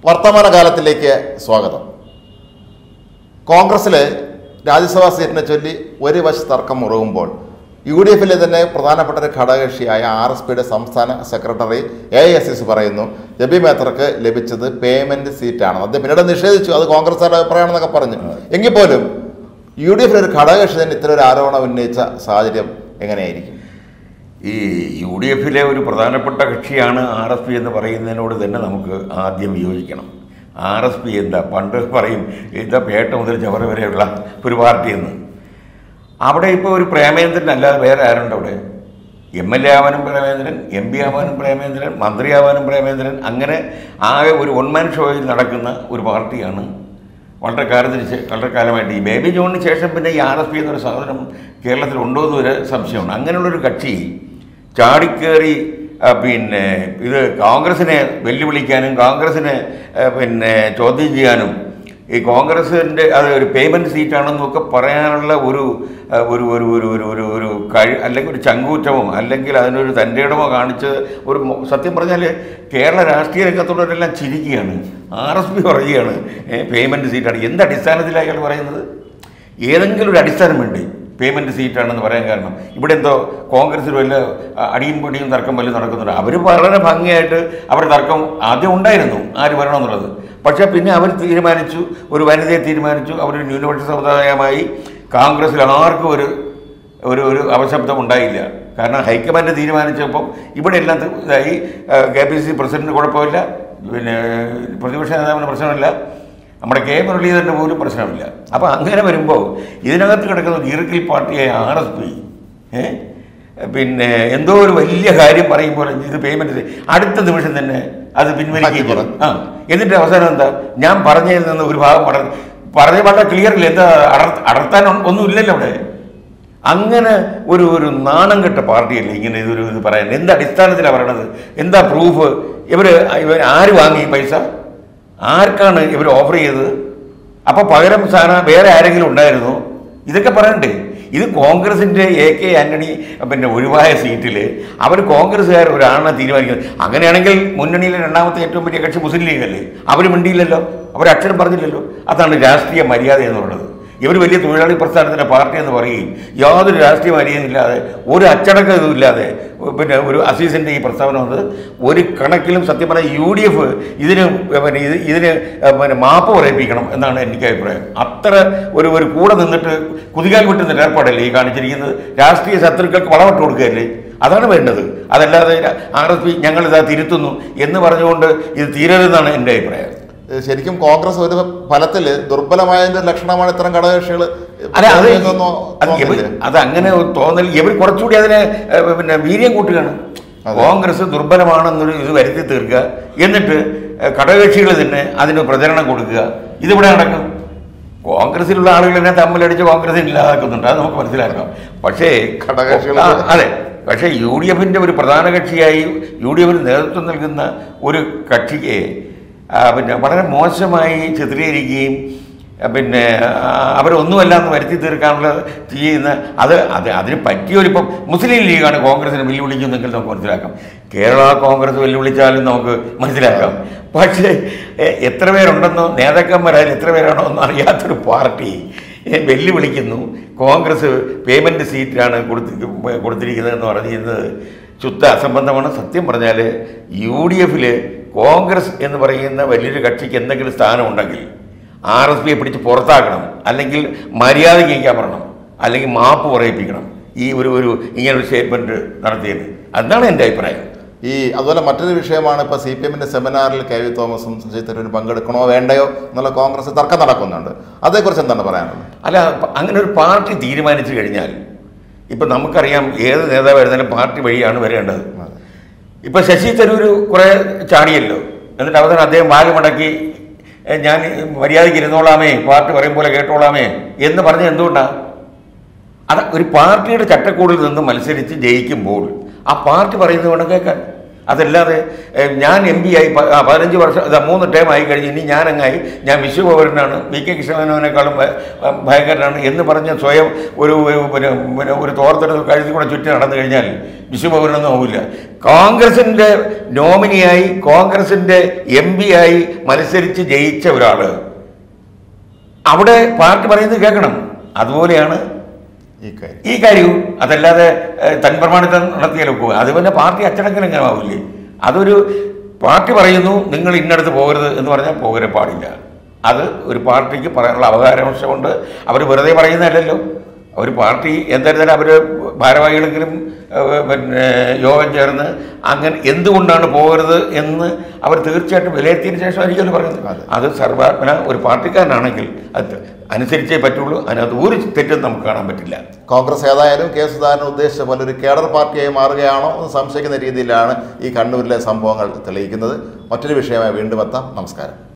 വർത്തമാനകാലത്തിലേക്ക് സ്വാഗതം കോൺഗ്രസിലെ രാജ്യസഭാ സീറ്റിനെ ചൊല്ലി ഒരു വശ തർക്കം മുറുകുമ്പോൾ യു ഡി എഫിലെ തന്നെ പ്രധാനപ്പെട്ട ഒരു ഘടകകക്ഷിയായ ആർ എസ് പിയുടെ സംസ്ഥാന സെക്രട്ടറി എ എസ് എസ് പറയുന്നു ജബി മേത്തർക്ക് ലഭിച്ചത് പേയ്മെന്റ് സീറ്റാണ് അദ്ദേഹം പിന്നീട് നിഷേധിച്ചു അത് കോൺഗ്രസ് അഭിപ്രായമാണെന്നൊക്കെ പറഞ്ഞു എങ്കിൽ പോലും യു ഡി എഫിലെ ഒരു ഘടകകക്ഷി തന്നെ ഇത്തരം ഒരു ആരോപണം ഉന്നയിച്ച സാഹചര്യം എങ്ങനെയായിരിക്കും ഈ യു ഡി എഫിലെ ഒരു പ്രധാനപ്പെട്ട കക്ഷിയാണ് ആർ എസ് പി എന്ന് പറയുന്നതിനോട് തന്നെ നമുക്ക് ആദ്യം വിയോജിക്കണം ആർ എസ് പി എന്താ പണ്ട് പറയും എന്താ പേട്ട മുതൽ ചവറ വരെയുള്ള ഒരു പാർട്ടിയെന്ന് അവിടെ ഇപ്പോൾ ഒരു പ്രേമേന്ദ്രൻ അല്ലാതെ വേറെ ആരുണ്ട് അവിടെ എം എൽ എ ആവാനും പ്രേമേന്ദ്രൻ എം പി ആവാനും പ്രേമേന്ദ്രൻ മന്ത്രിയാവാനും പ്രേമേന്ദ്രൻ അങ്ങനെ ആകെ ഒരു ഒൺമാൻ ഷോയിൽ നടക്കുന്ന ഒരു പാർട്ടിയാണ് വളരെ കാലത്തിന് ശേ- വളരെ കാലമായിട്ട് ഈ ബേബി ജോണിന് ശേഷം പിന്നെ ഈ ആർ എസ് പി എന്നൊരു സാധനം കേരളത്തിൽ ഉണ്ടോ എന്ന് ഒരു സംശയമുണ്ട് അങ്ങനെയുള്ളൊരു കക്ഷി ചാടിക്കേറി ആ, പിന്നെ ഇത് കോൺഗ്രസിനെ വെല്ലുവിളിക്കാനും കോൺഗ്രസിനെ ആ, പിന്നെ ചോദ്യം ചെയ്യാനും ഈ കോൺഗ്രസിൻ്റെ അത് ഒരു പേയ്മെൻറ്റ് സീറ്റാണെന്നൊക്കെ പറയാനുള്ള ഒരു ആ, ഒരു ഒരു ഒരു ഒരു ഒരു ഒരു കഴി അല്ലെങ്കിൽ ഒരു ചങ്കൂറ്റമോ അല്ലെങ്കിൽ അതിനൊരു തൻ്റെ ഇടമോ കാണിച്ച് ഒരു മൊ- സത്യം പറഞ്ഞാൽ കേരള രാഷ്ട്രീയ രംഗത്തുള്ളവരെല്ലാം ചിരിക്കുകയാണ് ആർ എസ് പി പറയുകയാണ് പേയ്മെൻറ്റ് സീറ്റാണ് എന്ത് അടിസ്ഥാനത്തിലാണ് അയാൾ പറയുന്നത് ഏതെങ്കിലും ഒരു അടിസ്ഥാനം വേണ്ടി പേയ്മെൻറ്റ് സീറ്റാണെന്ന് പറയാൻ കാരണം ഇവിടെ എന്തോ കോൺഗ്രസ്സിൽ വല്ല അ, അടിയും പൊടിയും തർക്കം വല്ലതും നടക്കുന്നുണ്ട് അവർ വളരെ ഭംഗിയായിട്ട് അവരുടെ തർക്കം ആദ്യം ഉണ്ടായിരുന്നു ആര് വരണമെന്നുള്ളത് പക്ഷേ പിന്നെ അവർ തീരുമാനിച്ചു ഒരു വനിതയെ തീരുമാനിച്ചു അവരൊരു ന്യൂനപക്ഷ സമുദായമായി കോൺഗ്രസ്സിൽ ആർക്കും ഒരു ഒരു ഒരു അപശബ്ദം ഉണ്ടായില്ല കാരണം ഹൈക്കമാൻഡ് തീരുമാനിച്ചപ്പം ഇവിടെ എല്ലാം ത- ഇതായി കെ പി സി സി പ്രസിഡന്റിന് കുഴപ്പമില്ല പിന്നെ പ്രതിപക്ഷ നേതാവിന് പ്രശ്നമില്ല നമ്മുടെ കെ മുരളീധരന് പോലും പ്രശ്നമില്ല അപ്പോൾ അങ്ങനെ വരുമ്പോൾ ഇതിനകത്ത് കിടക്കുന്ന ഒരു ഇറുക്കിൽ പാർട്ടിയായ ആർ എസ് പി പിന്നെ എന്തോ ഒരു വലിയ കാര്യം പറയുമ്പോൾ ഇത് പേയ്മെന്റ് അടുത്ത നിമിഷം തന്നെ അത് പിൻവലിക്കുകയും മാറ്റി ചെയ്യും. ആ എന്നിട്ട് അവസാനം എന്താ ഞാൻ പറഞ്ഞതിൽ നിന്ന് ഒരു ഭാഗം പറഞ്ഞു പറഞ്ഞ വളരെ ക്ലിയർ ഇല്ല എന്താ അടർ- അടർത്താൻ ഒന്നും ഇല്ലല്ലോ അവിടെ അങ്ങനെ ഒരു ഒരു നാണം കെട്ട പാർട്ടിയല്ലേ ഇങ്ങനെ ഇതൊരു ഇത് പറയാൻ എന്ത് അടിസ്ഥാനത്തിലാണ് പറയണത് എന്താ പ്രൂഫ് ഇവർ ഇവർ ആര് വാങ്ങി ഈ പൈസ ആർക്കാണ് ഇവർ ഓഫർ ചെയ്തത് അപ്പോൾ പകരം സ്ഥാനം വേറെ ആരെങ്കിലും ഉണ്ടായിരുന്നു ഇതൊക്കെ പറയണ്ടേ ഇത് കോൺഗ്രസിൻ്റെ എ കെ ആന്റണി പിന്നെ ഒഴിവായ സീറ്റിൽ അവർ കോൺഗ്രസ്സുകാർ ഒരാളെ തീരുമാനിക്കുന്നത് അങ്ങനെയാണെങ്കിൽ മുന്നണിയിലെ രണ്ടാമത്തെ ഏറ്റവും വലിയ കക്ഷി മുസ്ലിം ലീഗല്ലേ അവർ മിണ്ടിയില്ലല്ലോ അവർ അക്ഷരം പറഞ്ഞില്ലല്ലോ അതാണ് രാഷ്ട്രീയ മര്യാദ എന്ന് പറയുന്നത് ഇവർ വലിയ തൊഴിലാളി പ്രസ്ഥാനത്തിൻ്റെ പാർട്ടി എന്ന് പറയുകയും യാതൊരു രാഷ്ട്രീയ മര്യാദയും ഇല്ലാതെ ഒരു അച്ചടക്കം ഇതും ഇല്ലാതെ പിന്നെ ഒരു അസീസിൻ്റെ ഈ പ്രസ്താവന വന്നത് ഒരു കണക്കിലും സത്യം പറഞ്ഞാൽ യു ഡി എഫ് ഇതിന് പിന്നെ ഇത് ഇതിന് പിന്നെ മാപ്പ് പറയിപ്പിക്കണം എന്നാണ് എനിക്ക് അഭിപ്രായം അത്ര ഒരു ഒരു കൂടെ നിന്നിട്ട് കുതികാൽ വിട്ടുന്ന ഏർപ്പാടല്ലേ ഈ കാണിച്ചിരിക്കുന്നത് രാഷ്ട്രീയ ശത്രുക്കൾക്ക് വളമിട്ട് കൊടുക്കുകയല്ലേ അതാണ് വേണ്ടത് അതല്ലാതെ ആർ എസ് പി ഞങ്ങളിതാ തിരുത്തുന്നു എന്ന് പറഞ്ഞുകൊണ്ട് ഇത് തീരരുതെന്നാണ് എൻ്റെ അഭിപ്രായം ഏഹ് ശരിക്കും കോൺഗ്രസ് ഒരു ഫലത്തിൽ ദുർബലമായതിന്റെ ലക്ഷണമാണ് ഇത്തരം ഘടകകക്ഷികൾ അല്ല അത് എന്നൊന്നും അത് ഇവർ- തോന്നുന്നില്ലേ? അത് അങ്ങനെ ഒരു തോന്നൽ ഇവർ കുറച്ചുകൂടി അതിനെ ഏഹ്, പിന്നെ വീര്യം കൂട്ടുകയാണ് അതെ. കോൺഗ്രസ് ദുർബലമാണെന്നൊരു ഇത് വരുത്തി തീർക്കുക എന്നിട്ട് ഏഹ്, ഘടകകക്ഷികൾ തന്നെ അതിന് പ്രചരണം കൊടുക്കുക ഇതിവിടെ നടക്കും കോൺഗ്രസിലുള്ള ആളുകൾ തന്നെ തമ്മിലടിച്ച് കോൺഗ്രസിന് ഇല്ലാതാക്കുന്നുണ്ട് അത് നമുക്ക് മനസ്സിലാക്കാം പക്ഷേ ഘടകകക്ഷികൾ ആ, അതെ പക്ഷേ യു ഡി എഫിൻ്റെ ഒരു പ്രധാന കക്ഷിയായി യു ഡി എഫിന് നേതൃത്വം നൽകുന്ന ഒരു കക്ഷിക്ക് ആ, പിന്നെ വളരെ മോശമായി ചിത്രീകരിക്കുകയും ആ, പിന്നെ ആ, അവരൊന്നുമല്ല എന്ന് വരുത്തി തീർക്കാനുള്ള ചെയ്യുന്ന അത് അത് അതിന് പറ്റിയൊരിപ്പം മുസ്ലിം ലീഗാണ് കോൺഗ്രസിനെ വെല്ലുവിളിക്കുന്നെങ്കിൽ നമുക്ക് മനസ്സിലാക്കാം കേരള കോൺഗ്രസ് വെല്ലുവിളിച്ചാലും നമുക്ക് മനസ്സിലാക്കാം പക്ഷേ എ, എത്ര പേരുണ്ടെന്നോ നേതാക്കന്മാരായാലും എത്ര പേരാണോ എന്ന് അറിയാത്തൊരു പാർട്ടി എ, വെല്ലുവിളിക്കുന്നു കോൺഗ്രസ് പേയ്മെൻറ്റ് സീറ്റാണ് കൊടുത്തി കൊടുത്തിരിക്കുന്നത് എന്ന് പറയുന്നത് ശുദ്ധ അസംബന്ധമാണ് സത്യം പറഞ്ഞാൽ യു ഡി എഫിൽ കോൺഗ്രസ് എന്ന് പറയുന്ന വലിയൊരു കക്ഷിക്ക് എന്തെങ്കിലും സ്ഥാനമുണ്ടെങ്കിൽ ആർ എസ് പിയെ പിടിച്ച് പുറത്താക്കണം അല്ലെങ്കിൽ മര്യാദ ജയിക്കാൻ പറയണം അല്ലെങ്കിൽ മാപ്പ് പറയിപ്പിക്കണം ഈ ഒരു ഒരു ഇങ്ങനൊരു സ്റ്റേറ്റ്മെൻറ്റ് നടത്തിയത് അതാണ് എൻ്റെ അഭിപ്രായം ഈ അതുപോലെ മറ്റൊരു വിഷയമാണ് ഇപ്പോൾ സി പി എമ്മിന്റെ സെമിനാറിൽ കെ വി തോമസും ശശി തരൂരും പങ്കെടുക്കണോ വേണ്ടയോ എന്നുള്ള കോൺഗ്രസ് തർക്കം നടക്കുന്നുണ്ട് അതേക്കുറിച്ച് എന്താണ് പറയാനുള്ളത് അല്ല പ- അങ്ങനെ ഒരു പാർട്ടി തീരുമാനിച്ചു കഴിഞ്ഞാൽ ഇപ്പം നമുക്കറിയാം ഏത് നേതാവായിരുന്നാലും പാർട്ടി വഴിയാണ് വരേണ്ടത് ഇപ്പം ശശി തരൂർ കുറേ ചാടിയല്ലോ എന്നിട്ട് അവസാനം അദ്ദേഹം വാല് മടക്കി "ഏ, ഞാൻ മര്യാദയ്ക്ക് ഇരുന്നോളാമേ പാർട്ടി പറയും പോലെ കേട്ടോളാമേ എന്ന് പറഞ്ഞത് എന്തുകൊണ്ടാണ് അത് ഒരു പാർട്ടിയുടെ ചട്ടക്കൂടിൽ നിന്ന് മത്സരിച്ച് ജയിക്കുമ്പോൾ ആ പാർട്ടി പറയുന്നത് വേണം കേൾക്കാൻ അതല്ലാതെ ഏ, ഞാൻ എം പി ആയി പ- ആ, പതിനഞ്ച് വർഷം ഇതാ മൂന്ന് ടേം ആയി കഴിഞ്ഞ് ഇനി ഞാനങ്ങായി ഞാൻ വിശ്വപൗരനാണ് വി കെ കൃഷ്ണമേനോനേക്കാളും ഭ- ഭയങ്കരനാണ് എന്ന് പറഞ്ഞ് സ്വയം ഒരു ഒരു- പിന്നെ പിന്നെ ഒരു തോർത്തെടുത്ത് കഴുതി കൂടെ ചുറ്റി നടന്നു കഴിഞ്ഞാൽ വിശ്വപൗരനൊന്നും ആവില്ല കോൺഗ്രസിൻ്റെ നോമിനിയായി കോൺഗ്രസിൻ്റെ എം പി ആയി മത്സരിച്ച് ജയിച്ച ഒരാൾ അവിടെ പാർട്ടി പറയുന്നത് കേൾക്കണം അതുപോലെയാണ് ഈ കാര്യം ഈ കാര്യവും അതല്ലാതെ ഏഹ്, തൻപ്രമാണിത്തം നടത്തിയാലോ പോകുക അത് പിന്നെ പാർട്ടി അച്ചടക്കം എങ്ങനെ ആവില്ലേ അതൊരു പാർട്ടി പറയുന്നു നിങ്ങൾ ഇന്നടത്ത് പോകരുത് എന്ന് പറഞ്ഞാൽ പോകരെ പാടില്ല അത് ഒരു പാർട്ടിക്ക് പറയാനുള്ള അവകാശമുണ്ട് അവർ വെറുതെ പറയുന്നതല്ലല്ലോ ഒരു പാർട്ടി എന്തായിരുന്നാലും അവർ ഭാരവാഹികളെങ്കിലും ഏഹ്, പിന്നെ യോഗം ചേർന്ന് അങ്ങനെ എന്തുകൊണ്ടാണ് പോകരുത് എന്ന് അവർ തീർച്ചയായിട്ടും വിലയിരുത്തിയതിന് ശേഷമായിരിക്കുമല്ലോ പറയുന്നത് അതെ. അത് സർവാത്മന ഒരു പാർട്ടിക്കാരനാണെങ്കിൽ അത് അനുസരിച്ചേ പറ്റുള്ളൂ അതിനകത്ത് ഒരു തെറ്റും നമുക്ക് കാണാൻ പറ്റില്ല കോൺഗ്രസ് ഏതായാലും കെ സുധാകരൻ ഉദ്ദേശിച്ച പോലെ ഒരു കേഡർ പാർട്ടിയായി മാറുകയാണോ എന്ന് സംശയിക്കുന്ന രീതിയിലാണ് ഈ കണ്ണൂരിലെ സംഭവങ്ങൾ തെളിയിക്കുന്നത് മറ്റൊരു വിഷയമായി വീണ്ടും എത്താം നമസ്കാരം